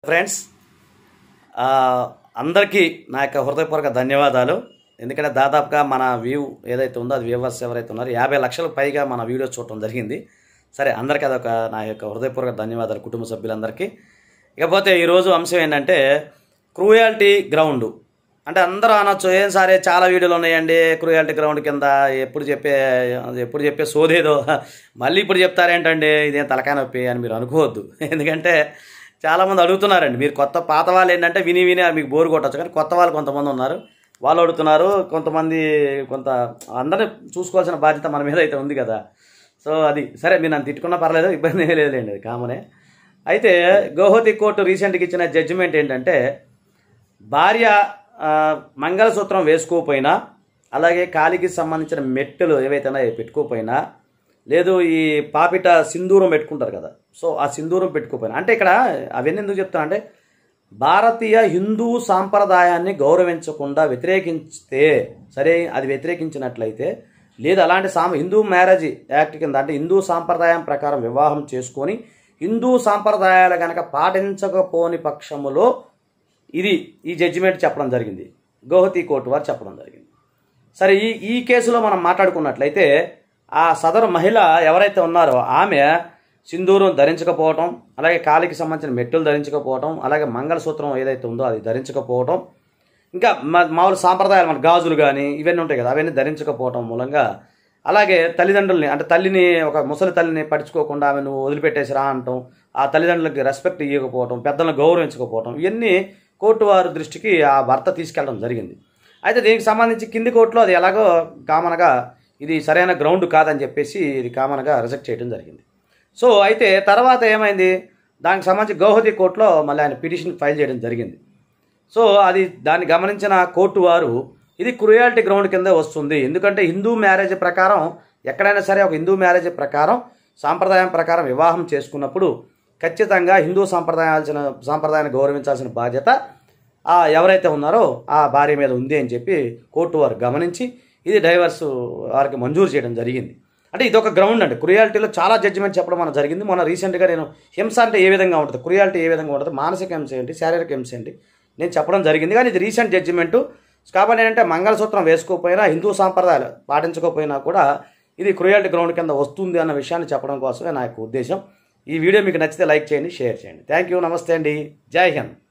friends ఆ, అందరికీ నా యొక్క హృదయపూర్వక ధన్యవాదాలు ఎందుకంటే దాదాపుగా మన వ్యూ ఏదైతే ఉందో అది వ్యూవర్స్ ఎవరైతే ఉన్నారో యాభై లక్షలకు పైగా మన వీడియో చూడటం జరిగింది సరే అందరికీ అదొక నా యొక్క హృదయపూర్వక ధన్యవాదాలు కుటుంబ సభ్యులందరికీ ఇకపోతే ఈరోజు అంశం ఏంటంటే క్రూయాలిటీ గ్రౌండ్ అంటే అందరూ అనొచ్చు ఏం సరే చాలా వీడియోలు ఉన్నాయండి క్రూయాలిటీ గ్రౌండ్ కింద ఎప్పుడు చెప్పే ఎప్పుడు చెప్పే సోదేదో మళ్ళీ ఇప్పుడు చెప్తారేంటండి ఇదేం తలకాయ నొప్పి అని మీరు అనుకోవద్దు ఎందుకంటే చాలామంది అడుగుతున్నారండి మీరు కొత్త పాత వాళ్ళు ఏంటంటే విని విని మీకు బోరు కొట్టచ్చు కానీ కొత్త వాళ్ళు కొంతమంది ఉన్నారు వాళ్ళు అడుగుతున్నారు కొంతమంది కొంత అందరినీ చూసుకోవాల్సిన బాధ్యత మన మీద అయితే ఉంది కదా సో అది సరే మీరు నన్ను తిట్టుకున్నా పర్లేదు ఇబ్బంది ఏం లేదులేండి అది కామనే అయితే గౌహతి కోర్టు రీసెంట్గా ఇచ్చిన జడ్జిమెంట్ ఏంటంటే భార్య ఆ, మంగళసూత్రం వేసుకోకపోయినా అలాగే కాలికి సంబంధించిన మెట్టెలు ఏవైతే ఉన్నాయో పెట్టుకోకపోయినా లేదు ఈ పాపిట సింధూరం పెట్టుకుంటారు కదా సో ఆ సింధూరం పెట్టుకోకపోయినా అంటే ఇక్కడ అవన్నీ ఎందుకు చెప్తాను అంటే భారతీయ హిందూ సాంప్రదాయాన్ని గౌరవించకుండా వ్యతిరేకించితే సరే అది వ్యతిరేకించినట్లయితే లేదు అలాంటి సాం హిందూ మ్యారేజ్ యాక్ట్ కింద అంటే హిందూ సాంప్రదాయం ప్రకారం వివాహం చేసుకొని హిందూ సాంప్రదాయాలు కనుక పాటించకపోని పక్షములో ఇది ఈ జడ్జిమెంట్ చెప్పడం జరిగింది గౌహతి కోర్టు వారు చెప్పడం జరిగింది సరే ఈ ఈ కేసులో మనం మాట్లాడుకున్నట్లయితే ఆ సదరు మహిళ ఎవరైతే ఉన్నారో ఆమె సింధూరం ధరించకపోవటం అలాగే కాలికి సంబంధించిన మెట్టులు ధరించకపోవటం అలాగే మంగళసూత్రం ఏదైతే ఉందో అది ధరించకపోవటం ఇంకా మా- మామూలు సాంప్రదాయాలు మన గాజులు కానీ ఇవన్నీ ఉంటాయి కదా అవన్నీ ధరించకపోవటం మూలంగా అలాగే తల్లిదండ్రుల్ని అంటే తల్లిని ఒక ముసలి తల్లిని పట్టించుకోకుండా ఆమె నువ్వు వదిలిపెట్టేసి రా అంటాం ఆ తల్లిదండ్రులకి రెస్పెక్ట్ ఇవ్వకపోవటం పెద్దలను గౌరవించకపోవటం ఇవన్నీ కోర్టు వారి దృష్టికి ఆ భర్త తీసుకెళ్ళడం జరిగింది అయితే దీనికి సంబంధించి కింది కోర్టులో అది ఎలాగో కామన్గా ఇది సరైన గ్రౌండ్ కాదని చెప్పేసి ఇది కామన్గా రిజెక్ట్ చేయడం జరిగింది సో అయితే తర్వాత ఏమైంది దానికి సంబంధించి గౌహతి కోర్టులో మళ్ళీ ఆయన పిటిషన్ ఫైల్ చేయడం జరిగింది సో అది దాన్ని గమనించిన కోర్టు వారు ఇది క్రుయాలిటీ గ్రౌండ్ కింద వస్తుంది ఎందుకంటే హిందూ మ్యారేజ్ ప్రకారం ఎక్కడైనా సరే ఒక హిందూ మ్యారేజ్ ప్రకారం సాంప్రదాయం ప్రకారం వివాహం చేసుకున్నప్పుడు ఖచ్చితంగా హిందూ సాంప్రదాయాల్సిన సాంప్రదాయాన్ని గౌరవించాల్సిన బాధ్యత ఆ ఎవరైతే ఉన్నారో ఆ భార్య మీద ఉంది అని చెప్పి కోర్టు వారు గమనించి ఇది డైవర్స్ వారికి మంజూరు చేయడం జరిగింది అంటే ఇది ఒక గ్రౌండ్ అండి క్రుయాలిటీలో చాలా జడ్జిమెంట్ చెప్పడం మన జరిగింది మొన్న రీసెంట్గా నేను హింస అంటే ఏ విధంగా ఉంటుంది క్రుయాలిటీ ఏ విధంగా ఉంటుంది మానసిక హింస ఏంటి శారీరక హింస ఏంటి నేను చెప్పడం జరిగింది కానీ ఇది రీసెంట్ జడ్జిమెంటు కాబట్టి ఏంటంటే మంగళసూత్రం వేసుకోకపోయినా హిందూ సాంప్రదాయాలు పాటించకపోయినా కూడా ఇది క్రుయాలిటీ గ్రౌండ్ కింద వస్తుంది అన్న విషయాన్ని చెప్పడం కోసమే నా యొక్క ఉద్దేశం ఈ వీడియో మీకు నచ్చితే లైక్ చేయండి షేర్ చేయండి థ్యాంక్ యూ నమస్తే అండి జై హింద్